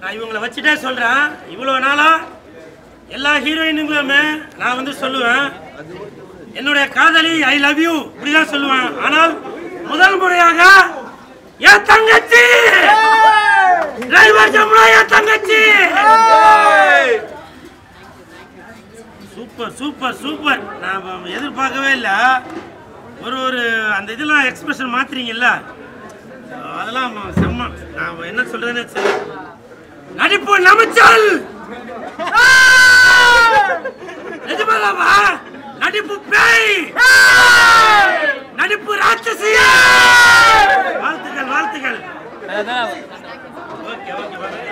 நான் இவங்களை வச்சுட்டே சொல்றேன் இவ்வளோ நாளா எல்லா ஹீரோயினுங்களுமே நான் வந்து சொல்லுவேன் என்னுடைய காதலி ஐ லவ் யூ இப்படிதான் சொல்லுவேன் ஆனால் முதல் முறையாக என் தங்கச்சி டிரைவர் ஜமுனா என் தங்கச்சி சூப்பர் சூப்பர் சூப்பர் நான் எதிர்பார்க்கவே இல்லை ஒரு ஒரு அந்த இதெல்லாம் எக்ஸ்பிரஷன் மாத்துறீங்கல்ல அதெல்லாம் செம்ம நான் என்ன சொல்றதுன்னு சரி நடிப்பு நமைச்சல் நிஜமாலாமா நடிப்பு பேய் நடிப்பு ராட்சசி வாழ்த்துக்கள் வாழ்த்துக்கள் ஓகே ஓகே